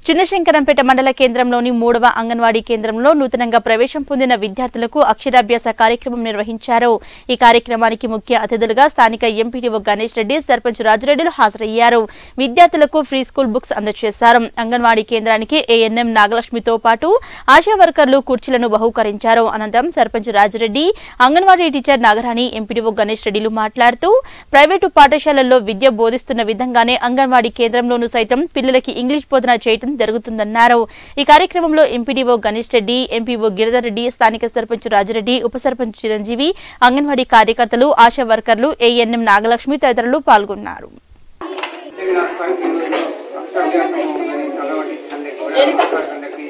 చిన్నశంకరంపేట మండల కేంద్రంలోని మూడవ అంగన్వాడీ కేంద్రంలో నూతనంగా ప్రవేశం పొందిన విద్యార్థులకు అక్షరాభ్యాస కార్యక్రమం నిర్వహించారు ఈ కార్యక్రమానికి ముఖ్య అతిథులుగా స్థానిక ఎంపీడీఓ గణేష్ రెడ్డి సర్పంచ్ రాజరెడ్డిలు హాజరయ్యారు విద్యార్థులకు ఫ్రీ స్కూల్ బుక్స్ అందజేశారు అంగన్వాడీ కేంద్రానికి ఏఎన్ఎం నాగలక్ష్మితో పాటు ఆశా వర్కర్లు కుర్చీలను బహూకరించారు అనంతరం సర్పంచ్ రాజరెడ్డి అంగన్వాడీ టీచర్ నాగరాణి ఎంపీడీఓ గణేష్ రెడ్డిలు మాట్లాడుతూ ప్రైవేటు పాఠశాలల్లో విద్య బోధిస్తున్న విధంగానే అంగన్వాడీ కేంద్రంలోనూ సైతం పిల్లలకి ఇంగ్లీష్ బోధన చేయడం జరుగుతుందన్నారు ఈ కార్యక్రమంలో ఎంపీడీఓ గణేష్ రెడ్డి ఎంపీఓ గిరిధర్ రెడ్డి స్థానిక సర్పంచ్ రాజరెడ్డి ఉప సర్పంచ్ చిరంజీవి అంగన్వాడీ కార్యకర్తలు ఆశా వర్కర్లు ఏఎన్ఎం నాగలక్ష్మి తదితరులు పాల్గొన్నారు తెలంగాణ స్థానిక అక్షరాభ్యాసం చదవండి అందరికీ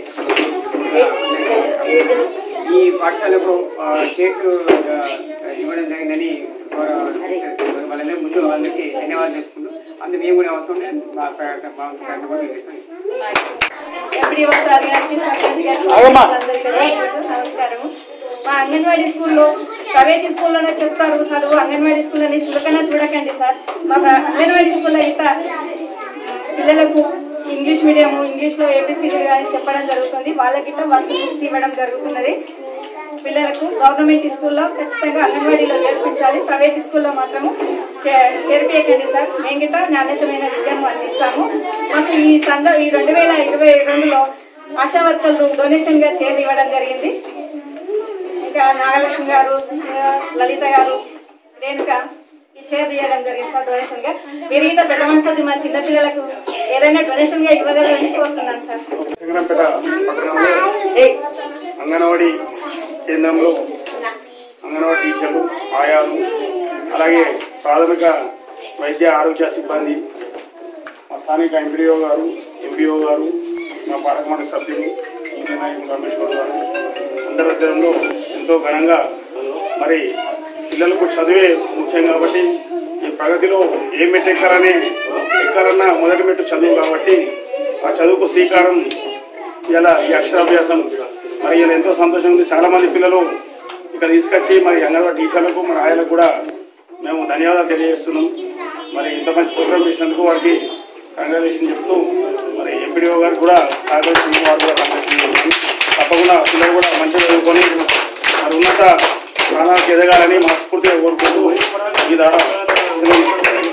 ఈ పాఠశాలకు ఆ, కేసు ఆ, ఇవ్వడం జరిగిందని గౌరవ టీచర్ వాళ్ళనే ముందు వాళ్ళకి ధన్యవాదాలు చేసుకుంటూ అందుకు మేము కూడా అవసరం లేదు మా ప్రయత్నం మా వంతు ప్రయత్నం కూడా మేము చేస్తాం. ఎంపీడీఓ సార్ గారికి సర్పంచ్ గారికి అందరికీ నమస్కారము మా అంగన్వాడీ స్కూల్లో ప్రైవేట్ స్కూల్లోనే చెప్తారు చదువు అంగన్వాడీ స్కూల్లోని చులకన చూడకండి సార్ మా ప్ర- అంగన్వాడీ స్కూల్లో ఇంత పిల్లలకు ఇంగ్లీష్ మీడియము ఇంగ్లీష్లో ఏబిసిడి కానీ చెప్పడం జరుగుతుంది వాళ్ళకి వర్క్ బుక్స్ ఇవ్వడం జరుగుతున్నది పిల్లలకు గవర్నమెంట్ స్కూల్లో ఖచ్చితంగా అంగన్వాడీలో చేర్పించాలి ప్రైవేట్ స్కూల్లో మాత్రము చే- చేర్పియకండి సార్ మేము గిట్ట నాణ్యతమైన విద్యను అందిస్తాము మాకు ఈ సంద ఈ రెండు వేల ఇరవై రెండులో ఆశా వర్కర్లు డొనేషన్గా చైర్ ఇవ్వడం జరిగింది ఇంకా నాగలక్ష్మి గారు ఆ, లలిత గారు రేణుక ఈ చైర్ ఇవ్వడం జరిగింది సార్ డొనేషన్గా మీరు గిట్ట పెట్టమంటుంది మా చిన్నపిల్లలకు ఏదైనా డొనేషన్గా ఇవ్వగలరని కోరుతున్నాను సార్ శంకరంపేట పట్టణంలో అంగన్వాడీ కేంద్రంలో అంగన్వాడీ టీచర్లు ఆయాలు అలాగే ప్రాథమిక వైద్య ఆరోగ్య సిబ్బంది మా స్థానిక ఎంపీడీఓ గారు ఎంపీఓ గారు మా పాలక మండలి సభ్యులు సీనియర్ నాయకులు రమేష్ గౌడ్ గారు అందరి ఆధ్వర్యంలో ఎంతో ఘనంగా మరి పిల్లలకు చదివే ముఖ్యం కాబట్టి ఈ ప్రగతిలో ఏ మెట్టు ఎక్కారనే ఎక్కారన్నా మొదటి మెట్టు చదువు కాబట్టి ఆ చదువుకు శ్రీకారం ఇలా ఈ అక్షరాభ్యాసం మరి ఇలా ఎంతో సంతోషం ఉంది చాలా మంది పిల్లలు ఇక్కడ తీసుకొచ్చి మరి అంగన్వాడీ టీచర్లకు మరి ఆయలకు కూడా మేము ధన్యవాదాలు తెలియజేస్తున్నాం మరి ఇంత మంచి ప్రోగ్రామ్ చేసినందుకు వారికి కంగ్రాచులేషన్ చెప్తూ మరి ఎంపీడీఓ గారు కూడా సహకరించి వారు కూడా కంగ్రాచులేషన్ చెప్తూ తప్పకుండా పిల్లలు కూడా మంచిగా చదువుకొని మరి ఉన్నత స్థానాలకు ఎదగాలని మనస్ఫూర్తిగా కోరుకుంటూ ఈ ద్వారా సెలవు